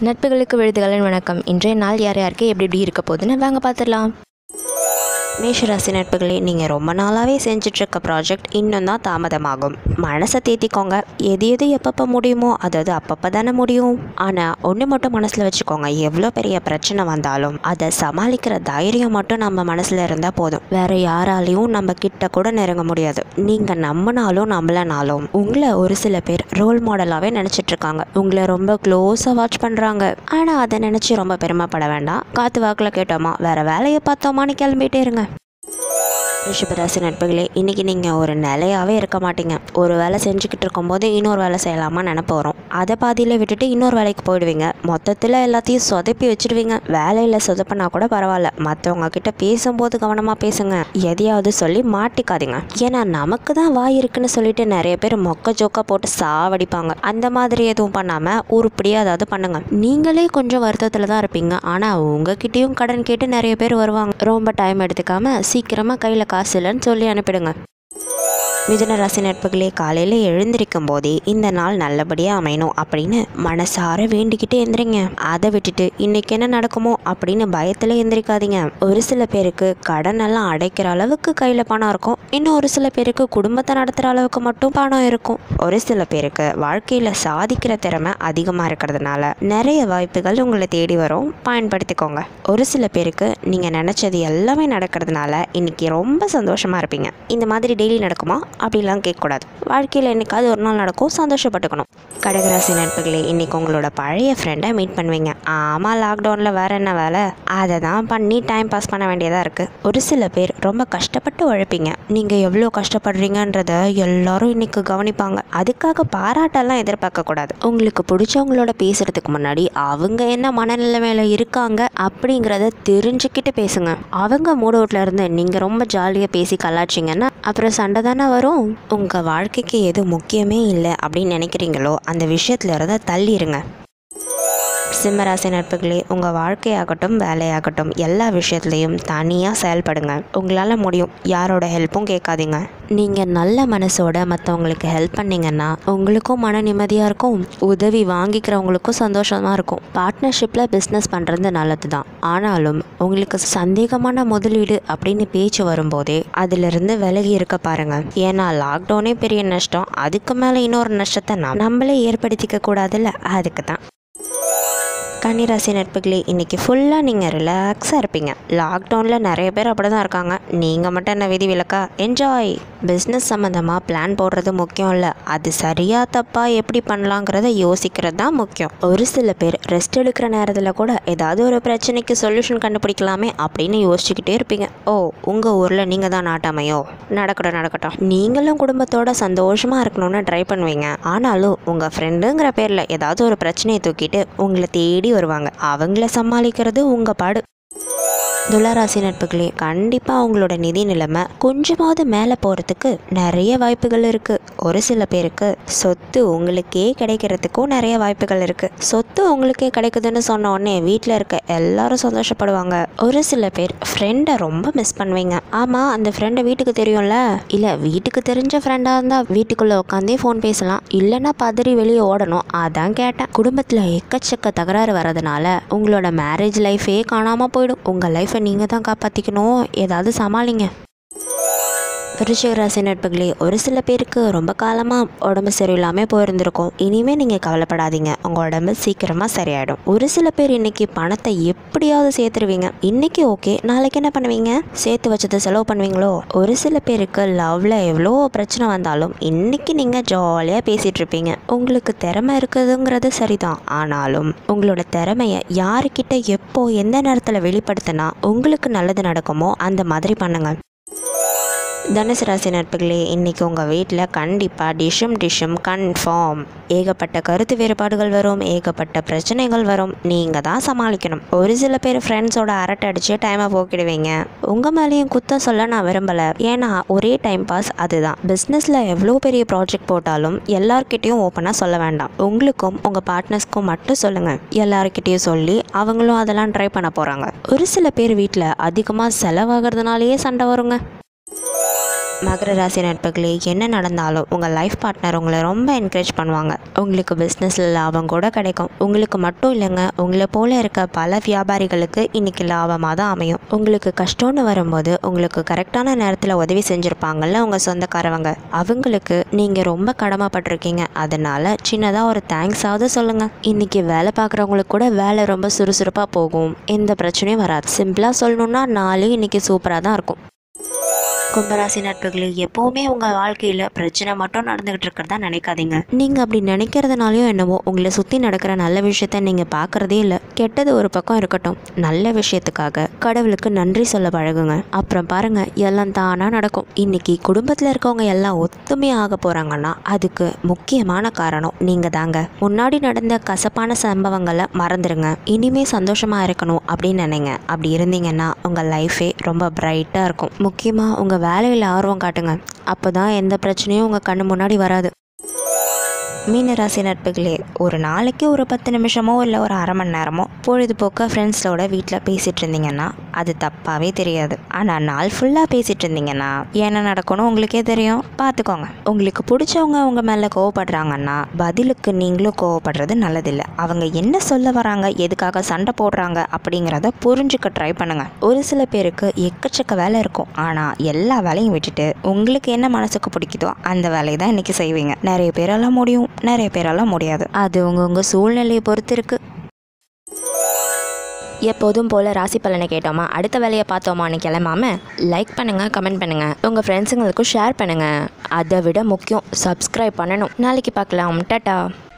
நட்புகளுக்கு விழுதுகளின் வணக்கம் இன்றைய நாள் யார் யாருக்கு எப்படி எப்படி இருக்க போகுதுன்னு வாங்க பார்த்துடலாம் மேஷராசி நட்புகளே நீங்கள் ரொம்ப நாளாகவே செஞ்சிட்ருக்க ப்ராஜெக்ட் இன்னும் தான் தாமதமாகும் மனசை தேத்திக்கோங்க எது எது எப்பப்போ முடியுமோ அதாவது அப்பப்போ தானே முடியும் ஆனால் ஒன்று மட்டும் மனசில் வச்சுக்கோங்க எவ்வளோ பெரிய பிரச்சனை வந்தாலும் அதை சமாளிக்கிற தைரியம் மட்டும் நம்ம மனசில் இருந்தால் போதும் வேற யாராலையும் நம்ம கிட்ட கூட நெருங்க முடியாது நீங்கள் நம்பினாலும் நம்பலனாலும் உங்களை ஒரு சில பேர் ரோல் மாடலாகவே நினச்சிட்டு இருக்காங்க உங்களை ரொம்ப க்ளோஸாக வாட்ச் பண்ணுறாங்க ஆனால் அதை நினச்சி ரொம்ப பெருமைப்பட வேண்டாம் காற்று வாக்கில் கேட்டோமா வேற வேலையை பார்த்தோமான்னு கிளம்பிட்டே இருங்க ரிஷபராசி நட்புகளே இன்றைக்கி நீங்கள் ஒரு நிலையாகவே இருக்க மாட்டீங்க ஒரு வேலை செஞ்சுக்கிட்டு இருக்கும்போது இன்னொரு வேலை செய்யலாமா நினப்பு வரும் அதை பாதியில் விட்டுட்டு இன்னொரு வேலைக்கு போயிடுவீங்க மொத்தத்தில் எல்லாத்தையும் சொதப்பி வச்சுடுவீங்க வேலையில் சொதப்பினா கூட பரவாயில்ல மற்றவங்க கிட்ட பேசும்போது கவனமாக பேசுங்க எதையாவது சொல்லி மாட்டிக்காதீங்க ஏன்னா நமக்கு தான் வாய் இருக்குன்னு சொல்லிட்டு நிறைய பேர் மொக்க ஜோக்கா போட்டு சாவடிப்பாங்க அந்த மாதிரி எதுவும் பண்ணாமல் உருப்படியாக ஏதாவது பண்ணுங்க நீங்களே கொஞ்சம் வருத்தத்தில் தான் இருப்பீங்க ஆனால் உங்ககிட்டயும் கடன் கேட்டு நிறைய பேர் வருவாங்க ரொம்ப டைம் எடுத்துக்காம சீக்கிரமாக கையில் காசு இல்லைன்னு சொல்லி அனுப்பிடுங்க மிதுன ராசி நட்புகளே காலையில் எழுந்திருக்கும் போதே இந்த நாள் நல்லபடியாக அமையணும் அப்படின்னு மனசார வேண்டிக்கிட்டு எந்திரிங்க அதை விட்டுட்டு இன்னைக்கு என்ன நடக்குமோ அப்படின்னு பயத்தில் எந்திரிக்காதீங்க ஒரு சில பேருக்கு கடன் எல்லாம் அடைக்கிற அளவுக்கு கையில் பணம் இருக்கும் இன்னும் ஒரு சில பேருக்கு குடும்பத்தை நடத்துகிற அளவுக்கு மட்டும் பணம் இருக்கும் ஒரு சில பேருக்கு வாழ்க்கையில் சாதிக்கிற திறமை அதிகமாக இருக்கிறதுனால நிறைய வாய்ப்புகள் உங்களை தேடி வரும் பயன்படுத்திக்கோங்க ஒரு சில பேருக்கு நீங்கள் நினச்சது எல்லாமே நடக்கிறதுனால இன்னைக்கு ரொம்ப சந்தோஷமாக இருப்பீங்க இந்த மாதிரி டெய்லி நடக்குமா அப்படிலாம் கேட்கக்கூடாது வாழ்க்கையில் என்னைக்காவது ஒரு நாள் நடக்கும் சந்தோஷப்பட்டுக்கணும் கடகராசி நட்புகளே இன்னைக்கு உங்களோட பழைய ஃப்ரெண்டை மீட் பண்ணுவீங்க ஆமாம் லாக்டவுனில் வேற என்ன வேலை அதை தான் பண்ணி டைம் பாஸ் பண்ண வேண்டியதாக இருக்குது ஒரு சில பேர் ரொம்ப கஷ்டப்பட்டு உழைப்பீங்க நீங்கள் எவ்வளோ கஷ்டப்படுறீங்கன்றத எல்லாரும் இன்னைக்கு கவனிப்பாங்க அதுக்காக பாராட்டெல்லாம் எதிர்பார்க்கக்கூடாது உங்களுக்கு பிடிச்சவங்களோட பேசுறதுக்கு முன்னாடி அவங்க என்ன மனநிலைமையில இருக்காங்க அப்படிங்கிறத தெரிஞ்சுக்கிட்டு பேசுங்க அவங்க மூட் அவுட்ல இருந்து நீங்கள் ரொம்ப ஜாலியாக பேசி கலாச்சிங்கன்னா அப்புறம் சண்டை தானே வரும் உங்கள் வாழ்க்கைக்கு எது முக்கியமே இல்லை அப்படின்னு நினைக்கிறீங்களோ அந்த விஷயத்துல இருந்து தள்ளிடுங்க சிம்மராசி நட்புகளே உங்கள் வாழ்க்கையாகட்டும் வேலையாகட்டும் எல்லா விஷயத்துலையும் தனியாக செயல்படுங்க உங்களால் முடியும் யாரோட ஹெல்ப்பும் கேட்காதீங்க நீங்கள் நல்ல மனசோட மற்றவங்களுக்கு ஹெல்ப் பண்ணீங்கன்னா உங்களுக்கும் மன நிம்மதியாக இருக்கும் உதவி வாங்கிக்கிறவங்களுக்கும் சந்தோஷமாக இருக்கும் பார்ட்னர்ஷிப்பில் பிஸ்னஸ் பண்ணுறது நல்லது தான் ஆனாலும் உங்களுக்கு சந்தேகமான முதலீடு அப்படின்னு பேச்சு வரும்போதே அதிலிருந்து விலகி இருக்க பாருங்க ஏன்னா லாக்டவுனே பெரிய நஷ்டம் அதுக்கு மேலே இன்னொரு நஷ்டத்தை நாம் நம்மளே ஏற்படுத்திக்க கூடாதுல்ல அதுக்கு தான் கன்னிராசி நட்புகளே இன்றைக்கி ஃபுல்லாக நீங்கள் ரிலாக்ஸாக இருப்பீங்க லாக்டவுனில் நிறைய பேர் அப்படி தான் இருக்காங்க நீங்கள் மட்டும் என்ன விதி விலக்கா என்ஜாய் பிஸ்னஸ் சம்மந்தமாக பிளான் போடுறது முக்கியம் இல்லை அது சரியாக தப்பாக எப்படி பண்ணலாங்கிறத யோசிக்கிறது தான் முக்கியம் ஒரு சில பேர் ரெஸ்ட் எடுக்கிற நேரத்தில் கூட ஏதாவது ஒரு பிரச்சனைக்கு சொல்யூஷன் கண்டுபிடிக்கலாமே அப்படின்னு யோசிச்சுக்கிட்டே இருப்பீங்க ஓ உங்கள் ஊரில் நீங்கள் தான் நாட்டாமையோ நடக்கட்டும் நடக்கட்டும் நீங்களும் குடும்பத்தோட சந்தோஷமாக இருக்கணும்னு ட்ரை பண்ணுவீங்க ஆனாலும் உங்கள் ஃப்ரெண்டுங்கிற பேரில் ஏதாவது ஒரு பிரச்சனையை தூக்கிட்டு உங்களை தேடி வருவாங்க அவங்கள சமாளிக்கிறது உங்கள் பாடு துளராசி நட்புகளே கண்டிப்பாக அவங்களோட நிதி நிலைமை கொஞ்சமாவது மேலே போகிறதுக்கு நிறைய வாய்ப்புகள் இருக்குது ஒரு சில பேருக்கு சொத்து உங்களுக்கே கிடைக்கிறதுக்கும் நிறைய வாய்ப்புகள் இருக்குது சொத்து உங்களுக்கே கிடைக்குதுன்னு சொன்ன உடனே வீட்டில் இருக்க எல்லாரும் சந்தோஷப்படுவாங்க ஒரு சில பேர் ஃப்ரெண்டை ரொம்ப மிஸ் பண்ணுவீங்க ஆமாம் அந்த ஃப்ரெண்டை வீட்டுக்கு தெரியும்ல இல்லை வீட்டுக்கு தெரிஞ்ச ஃப்ரெண்டாக இருந்தால் வீட்டுக்குள்ளே உட்காந்தே ஃபோன் பேசலாம் இல்லைன்னா பதறி வெளியே ஓடணும் அதான் கேட்டேன் குடும்பத்தில் எக்கச்சக்க தகராறு வரதுனால உங்களோட மேரேஜ் லைஃபே காணாமல் போயிடும் உங்கள் லைஃப்பை நீங்கள் தான் காப்பாற்றிக்கணும் ஏதாவது சமாளிங்க விருச்சிக ராசி நட்புகளே ஒரு சில பேருக்கு ரொம்ப காலமாக உடம்பு சரியில்லாமல் போயிருந்திருக்கும் இனிமேல் நீங்கள் கவலைப்படாதீங்க உங்கள் உடம்பு சீக்கிரமாக சரியாயிடும் ஒரு சில பேர் இன்னைக்கு பணத்தை எப்படியாவது சேர்த்துருவீங்க இன்னைக்கு ஓகே நாளைக்கு என்ன பண்ணுவீங்க சேர்த்து வச்சதை செலவு பண்ணுவீங்களோ ஒரு சில பேருக்கு லவ்ல எவ்வளோ பிரச்சனை வந்தாலும் இன்னைக்கு நீங்கள் ஜாலியாக பேசிகிட்டு இருப்பீங்க உங்களுக்கு திறமை இருக்குதுங்கிறது சரிதான் ஆனாலும் உங்களோட திறமையை யாருக்கிட்ட எப்போ எந்த நேரத்தில் வெளிப்படுத்தினா உங்களுக்கு நல்லது நடக்குமோ அந்த மாதிரி பண்ணுங்க தனுசு ராசி நட்புகளே இன்றைக்கி உங்கள் வீட்டில் கண்டிப்பாக டிஷ்ஷும் டிஷ்ஷும் கன்ஃபார்ம் ஏகப்பட்ட கருத்து வேறுபாடுகள் வரும் ஏகப்பட்ட பிரச்சனைகள் வரும் நீங்கள் தான் சமாளிக்கணும் ஒரு சில பேர் ஃப்ரெண்ட்ஸோட அரட்டை அடித்து டைமை போக்கிடுவீங்க உங்கள் மேலேயும் குத்தம் சொல்ல நான் விரும்பலை ஏன்னா ஒரே டைம் பாஸ் அதுதான் பிஸ்னஸில் எவ்வளோ பெரிய ப்ராஜெக்ட் போட்டாலும் எல்லார்கிட்டேயும் ஓப்பனாக சொல்ல வேண்டாம் உங்களுக்கும் உங்கள் பார்ட்னர்ஸ்க்கும் மட்டும் சொல்லுங்கள் எல்லாருக்கிட்டேயும் சொல்லி அவங்களும் அதெல்லாம் ட்ரை பண்ண போகிறாங்க ஒரு சில பேர் வீட்டில் அதிகமாக செலவாகிறதுனாலேயே சண்டை வருங்க மகர ராசி நட்புகளே என்ன நடந்தாலும் உங்கள் லைஃப் பார்ட்னர் உங்களை ரொம்ப என்கரேஜ் பண்ணுவாங்க உங்களுக்கு பிஸ்னஸில் லாபம் கூட கிடைக்கும் உங்களுக்கு மட்டும் இல்லைங்க உங்களை போல இருக்க பல வியாபாரிகளுக்கு இன்னைக்கு லாபமாக தான் அமையும் உங்களுக்கு கஷ்டம்னு வரும்போது உங்களுக்கு கரெக்டான நேரத்தில் உதவி செஞ்சுருப்பாங்கல்ல உங்கள் சொந்தக்காரவங்க அவங்களுக்கு நீங்கள் ரொம்ப கடமைப்பட்டிருக்கீங்க அதனால சின்னதாக ஒரு தேங்க்ஸாவது சொல்லுங்கள் இன்னைக்கு வேலை பார்க்குறவங்களுக்கு கூட வேலை ரொம்ப சுறுசுறுப்பாக போகும் எந்த பிரச்சனையும் வராது சிம்பிளாக சொல்லணும்னா நாளே இன்னைக்கு சூப்பராக தான் இருக்கும் கும்பராசி நட்புகளே எப்போவுமே உங்கள் வாழ்க்கையில் பிரச்சனை மட்டும் நடந்துகிட்டு இருக்கிறதா நினைக்காதீங்க நீங்கள் அப்படி நினைக்கிறதுனாலையும் என்னவோ உங்களை சுற்றி நடக்கிற நல்ல விஷயத்த நீங்கள் பார்க்குறதே இல்லை கெட்டது ஒரு பக்கம் இருக்கட்டும் நல்ல விஷயத்துக்காக கடவுளுக்கு நன்றி சொல்ல பழகுங்க அப்புறம் பாருங்க எல்லாம் தானாக நடக்கும் இன்னைக்கு குடும்பத்தில் இருக்கவங்க எல்லாம் ஒத்துமையாக ஆக போகிறாங்கன்னா அதுக்கு முக்கியமான காரணம் நீங்கள் தாங்க முன்னாடி நடந்த கசப்பான சம்பவங்களை மறந்துடுங்க இனிமே சந்தோஷமாக இருக்கணும் அப்படின்னு நினைங்க அப்படி இருந்தீங்கன்னா உங்கள் லைஃபே ரொம்ப பிரைட்டாக இருக்கும் முக்கியமாக உங்கள் வேலையில் ஆர்வம் காட்டுங்க அப்போ தான் எந்த பிரச்சனையும் உங்கள் கண்ணு முன்னாடி வராது மீனராசி நட்புகளே ஒரு நாளைக்கு ஒரு பத்து நிமிஷமோ இல்லை ஒரு அரை மணி நேரமோ பொழுதுபோக்காக ஃப்ரெண்ட்ஸோட வீட்டில் பேசிகிட்டு இருந்தீங்கன்னா அது தப்பாகவே தெரியாது ஆனால் நாள் ஃபுல்லாக பேசிகிட்டு இருந்தீங்கன்னா என்ன நடக்கணும் உங்களுக்கே தெரியும் பார்த்துக்கோங்க உங்களுக்கு பிடிச்சவங்க உங்கள் மேலே கோவப்படுறாங்கன்னா பதிலுக்கு நீங்களும் கோவப்படுறது நல்லதில்லை அவங்க என்ன சொல்ல வராங்க எதுக்காக சண்டை போடுறாங்க அப்படிங்கிறத புரிஞ்சுக்க ட்ரை பண்ணுங்க ஒரு சில பேருக்கு எக்கச்சக்க வேலை இருக்கும் ஆனால் எல்லா வேலையும் விட்டுட்டு உங்களுக்கு என்ன மனசுக்கு பிடிக்குதோ அந்த வேலையை தான் இன்னைக்கு செய்வீங்க நிறைய பேரால முடியும் நிறைய பேரால முடியாது அது உங்கவுங்க சூழ்நிலையை பொறுத்து இருக்கு எப்போதும் போல் ராசி பலனை கேட்டோமா அடுத்த வேலையை பார்த்தோமான்னு கிளம்பாம லைக் பண்ணுங்கள் கமெண்ட் பண்ணுங்கள் உங்கள் ஃப்ரெண்ட்ஸுங்களுக்கும் ஷேர் பண்ணுங்கள் அதை விட முக்கியம் சப்ஸ்கிரைப் பண்ணணும் நாளைக்கு பார்க்கலாம் டட்டா